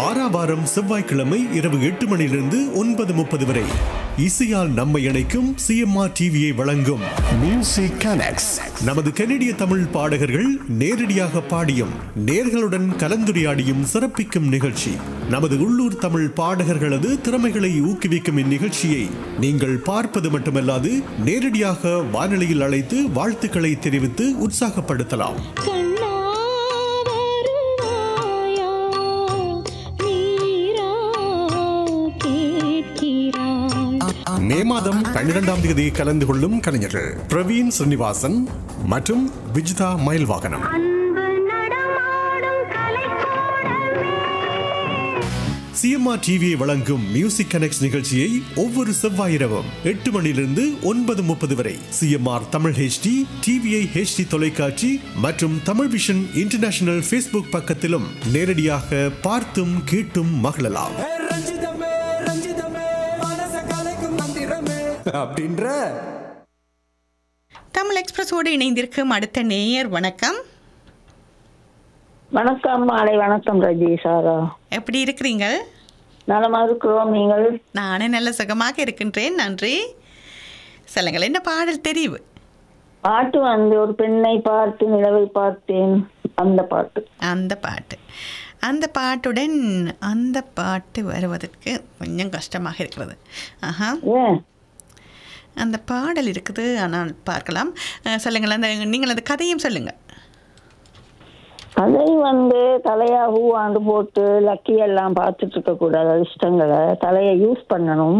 வாராவாரம் செவ்வாய்க்கிழமை இரவு எட்டு மணியிலிருந்து ஒன்பது முப்பது வரை இசையால் நம்மை இணைக்கும் சிஎம்ஆர் டிவியை வழங்கும் மியூசிக் கனெக்ட்ஸ் நமது கனடிய தமிழ் பாடகர்கள் நேரடியாக பாடியும் நேர்களுடன் கலந்துரையாடியும் சிறப்பிக்கும் நிகழ்ச்சி நமது உள்ளூர் தமிழ் பாடகர்களது திறமைகளை ஊக்குவிக்கும் இந்நிகழ்ச்சியை நீங்கள் பார்ப்பது மட்டுமல்லாது நேரடியாக வானொலியில் அழைத்து வாழ்த்துக்களை தெரிவித்து உற்சாகப்படுத்தலாம் கண்ணா வருவாயா நீரா கேட்கிறாய் மே மாதம் பன்னிரெண்டாம் தேதி கலந்து கொள்ளும் கலைஞர்கள் பிரவீன் ஸ்ரீனிவாசன் மற்றும் விஜிதா மயில்வாகனம் அன்பு நடமாடும் கலைக்கூடமே சிஎம்ஆர் டிவியை வழங்கும் மியூசிக் கனெக்ட் நிகழ்ச்சியை ஒவ்வொரு செவ்வாய் இரவும் எட்டு மணியிலிருந்து ஒன்பது முப்பது வரை CMR Tamil HD TVI HD தொலைக்காட்சி மற்றும் தமிழ் விஷன் இன்டர்நேஷனல் ஃபேஸ்புக் பக்கத்திலும் நேரடியாக பார்த்தும் கேட்டும் மகிழலாம் ஏ ரஞ்சிதமே ரஞ்சிதமே மனச கலைக்கும் மந்திரமே அப்படின்ற தமிழ் எக்ஸ்பிரஸோடு இணைந்திருக்கும் அடுத்த நேயர் வணக்கம் வணக்கம் மாலை வணக்கம் ரஜி சாரா எப்படி இருக்கிறீங்க நலமா இருக்கிறோம் நீங்கள் நானே நல்ல சுகமாக இருக்கின்றேன் நன்றி சொல்லுங்கள் என்ன பாடல் தெரிவு பாட்டு வந்து ஒரு பெண்ணை பார்த்து நிலவை பார்த்தேன் அந்த பாட்டு அந்த பாட்டு அந்த பாட்டுடன் அந்த பாட்டு வருவதற்கு கொஞ்சம் கஷ்டமாக இருக்கிறது ஆஹா ஏன் அந்த பாடல் இருக்குது ஆனால் பார்க்கலாம் அஹ், சொல்லுங்கள் அந்த நீங்கள் அந்த கதையும் சொல்லுங்கள் அதை வந்து தலையா ஹூவாண்டு போட்டு லக்கி எல்லாம் பார்த்துட்டு இருக்க கூடாது அதிர்ஷ்டங்களை தலையை யூஸ் பண்ணணும்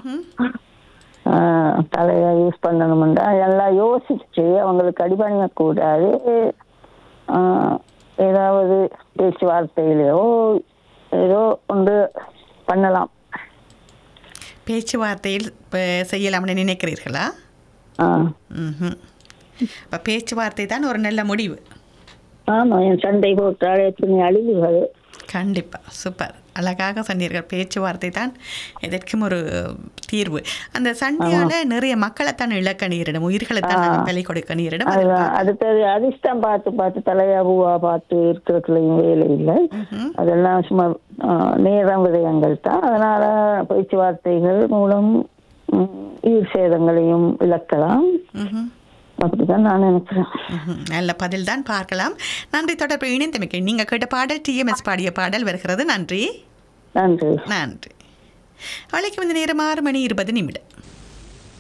ஆஹ், தலையை யூஸ் பண்ணணும்ன்றா எல்லாம் யோசிச்சு அவங்களுக்கு அடிபணிய கூடாது ஆஹ், ஏதாவது பேச்சுவார்த்தையிலையோ ஏதோ ஒன்று பண்ணலாம் பேச்சுவார்த்தையில் இப்போ செய்யலாம்னு நினைக்கிறீர்களா ஆஹ் ம் இப்போ பேச்சுவார்த்தை தான் ஒரு நல்ல முடிவு ஆமா என் சண்டை போட்டால் எத்தனை அழிவுகள் கண்டிப்பாக சூப்பர் அழகாக சொன்னீர்கள் பேச்சுவார்த்தை தான் எதற்கும் ஒரு தீர்வு அந்த சண்டையால் நிறைய மக்களை தான் இழக்க நேரிடும் உயிர்களை தான் நாங்கள் பலி கொடுக்க நேரிடும் அது அதுதான் அடுத்தது அதிர்ஷ்டம் பார்த்து பார்த்து தலையா பூவா பார்த்து இருக்கிறதுலையும் வேலை இல்லை அதெல்லாம் சும்மா ஆஹ், நேரம் விடயங்கள் தான் அதனால பேச்சுவார்த்தைகள் மூலம் ம், உயிர் சேதங்களையும் விளக்கலாம் ம்ஹும். அப்படிதான் நான் நினைக்கிறேன் ம்ஹும். நல்ல பதில் தான் பார்க்கலாம் நன்றி தொடர்பு இணைந்தமைக்கு நீங்கள் கேட்ட பாடல் டிஎம்எஸ் பாடிய பாடல் வருகிறது நன்றி நன்றி நன்றி அவளைக்கு வந்து நேரம் ஆறு மணி இருபது நிமிடம்